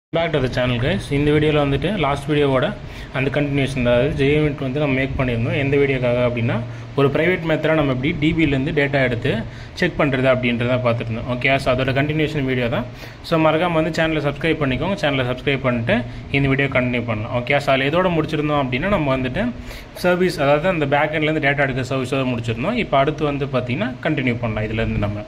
back to the channel guys இந்த வீடியோவில் வந்துட்டு லாஸ்ட் வீடியோவோட அந்த கண்டினியூஷன் அதாவது ஜெய்மெண்ட் வந்து நம்ம மேக் பண்ணியிருந்தோம் எந்த வீடியோக்காக அப்படின்னா ஒரு ப்ரைவேட் மெத்தடாக நம்ம எப்படி டிபிலேருந்து டேட்டா எடுத்து செக் பண்ணுறது அப்படின்றத பார்த்துருந்தோம் ஓகே ஸோ அதோட கண்டினியூஷன் வீடியோ தான் ஸோ மறக்காம வந்து சேனலை சப்ஸ்கிரைப் பண்ணிக்கோங்க சேனலை சப்ஸ்கிரைப் பண்ணிட்டு இந்த வீடியோ கண்டினியூ பண்ணலாம் ஓகே ஸோ அதில் எதோட முடிச்சிருந்தோம் அப்படின்னா நம்ம வந்துட்டு சர்வீஸ் அதாவது அந்த பேக் எண்ட்லேருந்து டேட்டா எடுக்க சர்வீஸோட முடிச்சிருந்தோம் இப்போ அடுத்து வந்து பார்த்திங்கன்னா கண்டினியூ பண்ணலாம் இதுலேருந்து நம்ம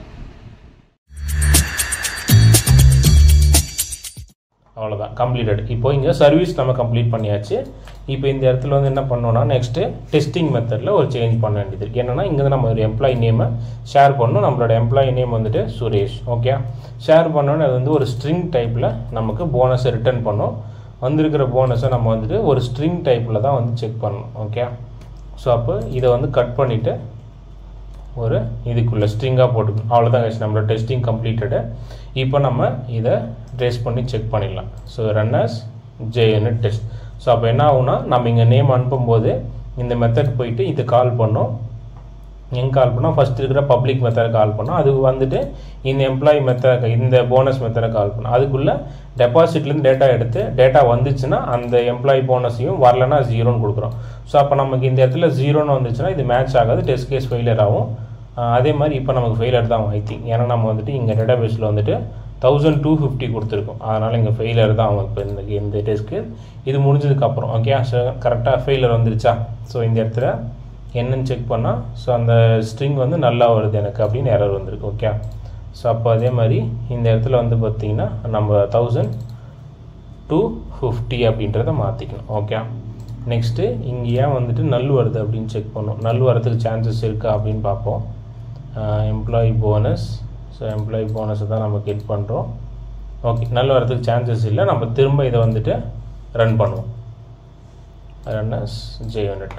அவ்வளோதான் கம்ப்ளீட்டட் இப்போ இங்கே சர்வீஸ் நம்ம கம்ப்ளீட் பண்ணியாச்சு இப்போ இந்த இடத்துல வந்து என்ன பண்ணோம்னா நெக்ஸ்ட்டு டெஸ்டிங் மெத்தடில் ஒரு சேஞ்ச் பண்ண வேண்டியது இருக்கு என்னென்னா இங்கே நம்ம ஒரு எம்ப்ளாயி நேமை ஷேர் பண்ணணும் நம்மளோட எம்ப்ளாயி நேம் வந்துட்டு சுரேஷ் ஓகே ஷேர் பண்ணோன்னே அது வந்து ஒரு ஸ்ட்ரிங் டைப்பில் நமக்கு போனஸை ரிட்டர்ன் பண்ணும் வந்திருக்கிற போனஸை நம்ம வந்துட்டு ஒரு ஸ்ட்ரிங் டைப்பில் தான் வந்து செக் பண்ணணும் ஓகே ஸோ அப்போ இதை வந்து கட் பண்ணிவிட்டு ஒரு இதுக்குள்ளே ஸ்ட்ரிங்காக போட்டுக்கணும் அவ்வளோதான் guys நம்மளோட டெஸ்டிங் கம்ப்ளீட்டடு இப்போ நம்ம இதை ட்ரேஸ் பண்ணி செக் பண்ணிடலாம் so runners JUnit test so அப்போ என்ன ஆகும்னா நம்ம இங்கே நேம் அனுப்பும்போது இந்த மெத்தட் போயிட்டு இது கால் பண்ணோம் எங்கே கால் பண்ணோம் ஃபஸ்ட் இருக்கிற பப்ளிக் மெத்தடை கால் பண்ணோம் அது வந்துட்டு இந்த எம்ப்ளாயி மெத்தட் இந்த போனஸ் மெத்தடை கால் பண்ணோம் அதுக்குள்ளே டெபாசிட்லேருந்து டேட்டா எடுத்து டேட்டா வந்துச்சுன்னா அந்த எம்ப்ளாயி போனஸையும் வரலன்னா ஜீரோன்னு கொடுக்குறோம் ஸோ அப்போ நமக்கு இந்த இடத்துல ஜீரோன்னு வந்துச்சுன்னா இது மேட்ச் ஆகாது டெஸ்ட் கேஸ் ஃபெயிலியர் ஆகும் ஆஹ் அதே மாதிரி இப்போ நமக்கு ஃபெயிலியர் தான் ஐ திங்க் ஏன்னா நம்ம வந்துட்டு இங்கே டேட்டாபேஸில் வந்துட்டு தௌசண்ட் டூ ஃபிஃப்டி கொடுத்துருக்கோம் அதனால் இங்கே ஃபெயிலியர் தான் ஆகும் இப்போ இந்த இந்த டெஸ்ட்க்கு இது முடிஞ்சதுக்கப்புறம் ஓகே ஸோ கரெக்டாக ஃபெயிலியர் வந்துருச்சா ஸோ இந்த இடத்துல என்னன்னு செக் பண்ணால் ஸோ அந்த ஸ்ட்ரிங் வந்து நல்லா வருது எனக்கு அப்படின்னு எரர் வந்திருக்கு ஓகே ஸோ அப்போ அதே மாதிரி இந்த இடத்துல வந்து பார்த்தீங்கன்னா நம்ம தௌசண்ட் டூ ஃபிஃப்டி அப்படின்றத மாற்றிக்கணும் ஓகே நெக்ஸ்ட்டு இங்கே ஏன் வந்துட்டு நல் வருது அப்படின்னு செக் பண்ணோம் நல் வரதுக்கு சான்சஸ் இருக்கா அப்படின்னு பார்ப்போம் எம்ப்ளாயி போனஸ் ஸோ எம்ப்ளாயி போனஸை தான் நம்ம கெட் பண்ணுறோம் ஓகே நல் வரதுக்கு சான்சஸ் இல்லை நம்ம திரும்ப இதை வந்துட்டு ரன் பண்ணுவோம் run as JUnit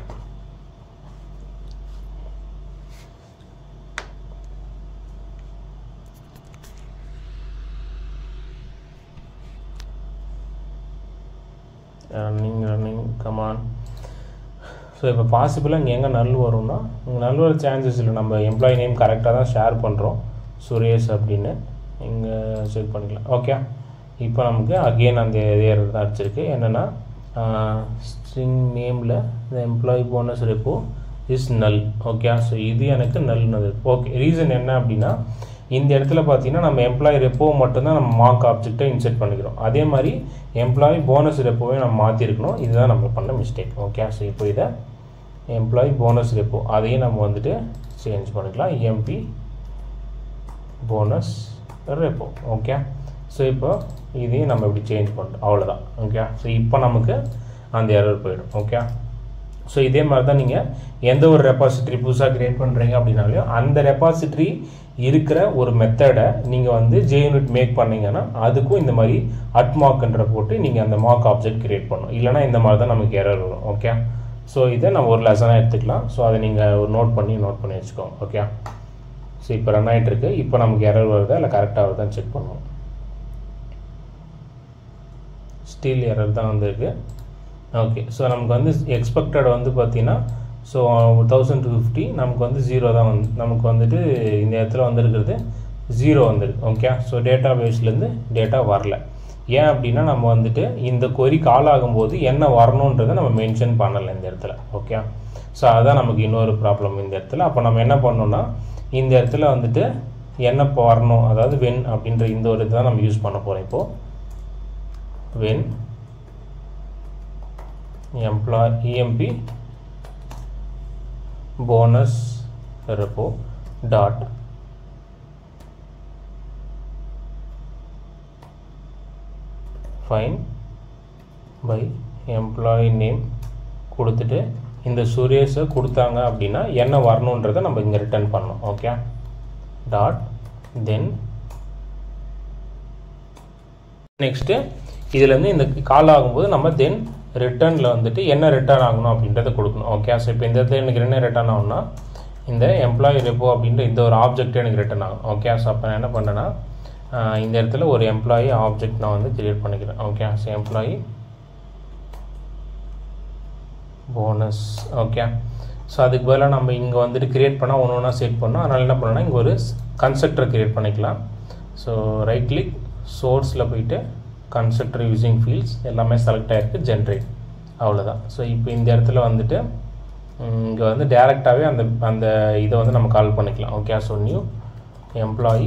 running running come on so இப்போ பாசிபிளாக இங்கே எங்கே நல் வரும்னா இங்கே நல் வர சான்சஸ் இல்லை நம்ம எம்ப்ளாயி நேம் கரெக்டாக தான் ஷேர் பண்ணுறோம் சுரேஷ் அப்படின்னு இங்கே செக் பண்ணிக்கலாம் ஓகே இப்போ நமக்கு அகெயின் அந்த ஏர் தான் அடிச்சிருக்கு என்னென்னா ஸ்ட்ரிங் நேமில் இந்த employee bonus repo is null okay so இது எனக்கு நல்னது ஓகே ரீசன் என்ன அப்படின்னா இந்த இடத்துல பார்த்தீங்கன்னா நம்ம எம்ப்ளாயி ரெப்போ மட்டும்தான் நம்ம மார்க் ஆப்ஜெக்டை இன்செர்ட் பண்ணிக்கிறோம் அதே மாதிரி எம்ப்ளாயி போனஸ் ரெப்போவே நம்ம மாற்றிருக்கணும் இதுதான் நம்ம பண்ண மிஸ்டேக் ஓகே ஸோ இப்போ இதை எம்ப்ளாயி போனஸ் ரெப்போ அதையும் நம்ம வந்துட்டு சேஞ்ச் பண்ணிக்கலாம் emp bonus repo okay so இப்போ இதையும் நம்ம இப்படி சேஞ்ச் பண்ணுறோம் அவ்வளோதான் ஓகே ஸோ இப்போ நமக்கு அந்த எரர் போயிடும் ஓகே ஸோ இதே மாதிரி தான் நீங்கள் எந்த ஒரு ரெபாசிட்ரி புதுசாக க்ரியேட் பண்ணுறீங்க அப்படின்னாலையும் அந்த ரெபாசிட்ரி இருக்கிற ஒரு மெத்தடை நீங்கள் வந்து ஜே யூனிட் மேக் பண்ணீங்கன்னா அதுக்கும் இந்த மாதிரி அட் மார்க்ன்ற போட்டு நீங்கள் அந்த மார்க் ஆப்ஜெக்ட் கிரியேட் பண்ணணும் இல்லைனா இந்த மாதிரி தான் நமக்கு எரர் வரும் ஓகே ஸோ இதை நம்ம ஒரு லெசனாக எடுத்துக்கலாம் ஸோ அதை நீங்கள் ஒரு நோட் பண்ணி நோட் பண்ணி வச்சுக்கோங்க ஓகே ஸோ இப்போ ரன் ஆகிட்டு இருக்கு இப்போ நமக்கு எரர் வருதா இல்லை கரெக்டாக வருதான்னு செக் பண்ணுவோம் ஸ்டீல் எரர் தான் வந்திருக்கு ஓகே ஸோ நமக்கு வந்து எக்ஸ்பெக்டட் வந்து பார்த்தீங்கன்னா ஸோ தௌசண்ட் டூ ஃபிஃப்டி நமக்கு வந்து ஜீரோ தான் வந்து நமக்கு வந்துட்டு இந்த இடத்துல வந்திருக்கிறது ஜீரோ வந்திருக்கு ஓகே ஸோ டேட்டா பேஸ்லேருந்து டேட்டா வரல ஏன் அப்படின்னா நம்ம வந்துட்டு இந்த கொரி கால் ஆகும்போது என்ன வரணுன்றதை நம்ம மென்ஷன் பண்ணலை இந்த இடத்துல ஓகே ஸோ அதுதான் நமக்கு இன்னொரு ப்ராப்ளம் இந்த இடத்துல அப்போ நம்ம என்ன பண்ணோம்னா இந்த இடத்துல வந்துட்டு என்ன இப்போ வரணும் அதாவது வென் அப்படின்ற இந்த ஒரு இதுதான் நம்ம யூஸ் பண்ண போகிறோம் இப்போது when employee EMP bonus repo dot find by employee name கொடுத்துட்டு இந்த சுரேஷை கொடுத்தாங்க அப்படின்னா என்ன வரணுன்றதை நம்ம இங்கே ரிட்டர்ன் பண்ணணும் ஓகே டாட் தென் நெக்ஸ்ட்டு இதுலேருந்து இந்த கால் ஆகும்போது நம்ம தென் ரிட்டர்னில் வந்துட்டு என்ன ரிட்டர்ன் ஆகணும் அப்படின்றத கொடுக்கணும் ஓகே ஸோ இப்போ இந்த இடத்துல எனக்கு என்ன ரிட்டர்ன் ஆகும்னா இந்த எம்ப்ளாயி ரெப்போ அப்படின்ற இந்த ஒரு ஆப்ஜெக்ட் எனக்கு ரிட்டர்ன் ஆகும் ஓகே ஸோ அப்போ நான் என்ன பண்ணேன்னா இந்த இடத்துல ஒரு எம்ப்ளாயி ஆப்ஜெக்ட் நான் வந்து கிரியேட் பண்ணிக்கிறேன் okay so employee bonus okay so அதுக்கு பதிலாக நம்ம இங்கே வந்துட்டு கிரியேட் பண்ணால் ஒன்று ஒன்றா செட் பண்ணோம் அதனால் என்ன பண்ணோன்னா இங்கே ஒரு கன்ஸ்ட்ரக்டர் கிரியேட் பண்ணிக்கலாம் ஸோ ரைட் கிளிக் சோர்ஸில் போயிட்டு கன்ஸ்ட்ரக்டர் யூசிங் ஃபீல்ட்ஸ் எல்லாமே செலக்ட் ஆகிருக்கு ஜென்ரேட் அவ்வளோதான் ஸோ இப்போ இந்த இடத்துல வந்துட்டு இங்கே வந்து டேரெக்டாகவே அந்த அந்த இதை வந்து நம்ம கால் பண்ணிக்கலாம் okay so new employee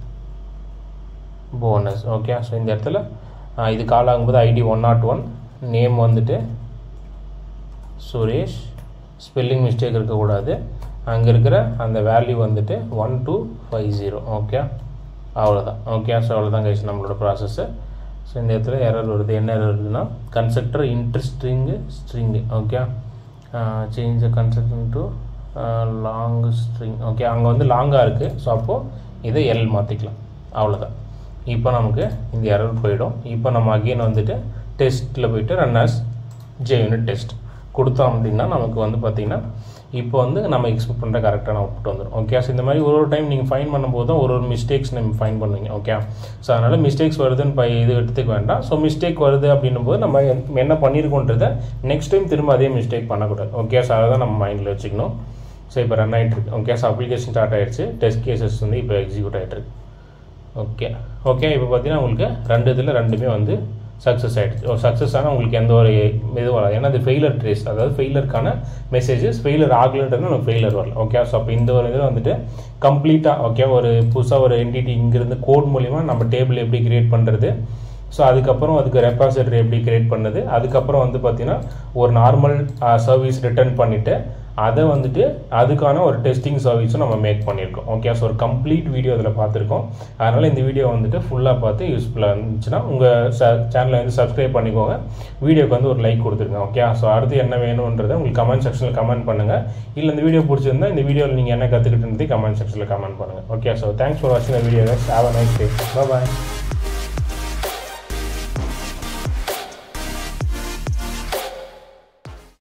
bonus okay so இந்த இடத்துல ஆ, இது கால் ஆகும்போது ID one nought one name வந்துட்டு சுரேஷ் ஸ்பெல்லிங் மிஸ்டேக் இருக்கக்கூடாது அங்கே இருக்கிற அந்த வேல்யூ வந்துட்டு one two five zero okay அவ்வளோதான் ஓகே ஸோ அவ்வளோதான் கைஸ் நம்மளோட ப்ராசஸ்ஸு ஸோ இந்த இடத்துல எரர் வருது என்ன எரர் வருதுன்னா constructor interesting string okay change constructor to long string okay அங்கே வந்து லாங்காக இருக்குது ஸோ அப்போது இதை எல் மாற்றிக்கலாம் அவ்வளோதான் இப்போ நமக்கு இந்த எரர் போயிடும் இப்போ நம்ம அகெயின் வந்துட்டு டெஸ்ட்டில் போயிட்டு run as JUnit test கொடுத்தோம் அப்படின்னா நமக்கு வந்து பார்த்திங்கன்னா இப்போ வந்து நம்ம எக்ஸ்பெக்ட் பண்ணுற கரெக்டான அவுட்புட் வந்துடும் ஓகே ஸோ இந்த மாதிரி ஒரு ஒரு டைம் நீங்கள் ஃபைன் பண்ணும்போது தான் ஒரு ஒரு மிஸ்டேக்ஸ் நீங்கள் ஃபைன் பண்ணுவீங்க ஓகே ஸோ அதனால் மிஸ்டேக்ஸ் வருதுன்னு பை இது எடுத்துக்க வேண்டாம் ஸோ மிஸ்டேக் வருது அப்படின்னும் போது நம்ம என்- என்ன பண்ணியிருக்கோன்றதை நெக்ஸ்ட் டைம் திரும்ப அதே மிஸ்டேக் பண்ணக்கூடாது ஓகே ஸோ அதை தான் நம்ம மைண்டில் வச்சுக்கணும் ஸோ இப்போ ரன் ஆகிட்டு இருக்கு ஓகே ஸோ அப்ளிகேஷன் ஸ்டார்ட் ஆயிடுச்சு டெஸ்ட் கேசஸ் வந்து இப்போ எக்ஸிக்யூட் ஆகிட்டு இருக்கு ஓகே ஓகே இப்போ பார்த்தீங்கன்னா உங்களுக்கு ரெண்டு இதில் ரெண்டுமே வந்து சக்ஸஸ் ஆகிடுச்சு ஓ சக்ஸஸ் ஆனால் உங்களுக்கு எந்த ஒரு இதுவும் வராது ஏன்னா அது ஃபெயிலர் ட்ரேஸ் அதாவது ஃபெயிலருக்கான மெசேஜஸ் ஃபெயிலர் ஆகலன்றது நமக்கு ஃபெயிலர் வரல ஓகே ஸோ அப்போ இந்த ஒரு இதில் வந்துட்டு கம்ப்ளீட்டாக ஓகே ஒரு புதுசாக ஒரு என்டிட்டி இங்கிருந்து கோட் மூலிமா நம்ம டேபிள் எப்படி கிரியேட் பண்ணுறது ஸோ அதுக்கப்புறம் அதுக்கு ரெப்பாசிட்டரி எப்படி கிரியேட் பண்ணுது அதுக்கப்புறம் வந்து பார்த்தீங்கன்னா ஒரு நார்மல் சர்வீஸ் ரிட்டர்ன் பண்ணிவிட்டு அதை வந்துட்டு அதுக்கான ஒரு டெஸ்டிங் சர்வீஸும் நம்ம மேக் பண்ணியிருக்கோம் ஓகே ஸோ ஒரு கம்ப்ளீட் வீடியோ அதில் பார்த்துருக்கோம் அதனால் இந்த வீடியோ வந்துட்டு ஃபுல்லாக பார்த்து யூஸ்ஃபுல்லாக இருந்துச்சுன்னா உங்கள் ச சேனலை வந்து சப்ஸ்கிரைப் பண்ணிக்கோங்க வீடியோக்கு வந்து ஒரு லைக் கொடுத்துருங்க ஓகே ஸோ அடுத்து என்ன வேணுன்றதை உங்களுக்கு கமெண்ட் செக்ஷனில் கமெண்ட் பண்ணுங்கள் இல்லை இந்த வீடியோ பிடிச்சிருந்தா இந்த வீடியோவில் நீங்கள் என்ன கற்றுக்கிட்டு கமெண்ட் செக்ஷனில் கமெண்ட் பண்ணுங்கள் ஓகே ஸோ தேங்க்ஸ் ஃபார் வாட்சிங் the video have a nice day bye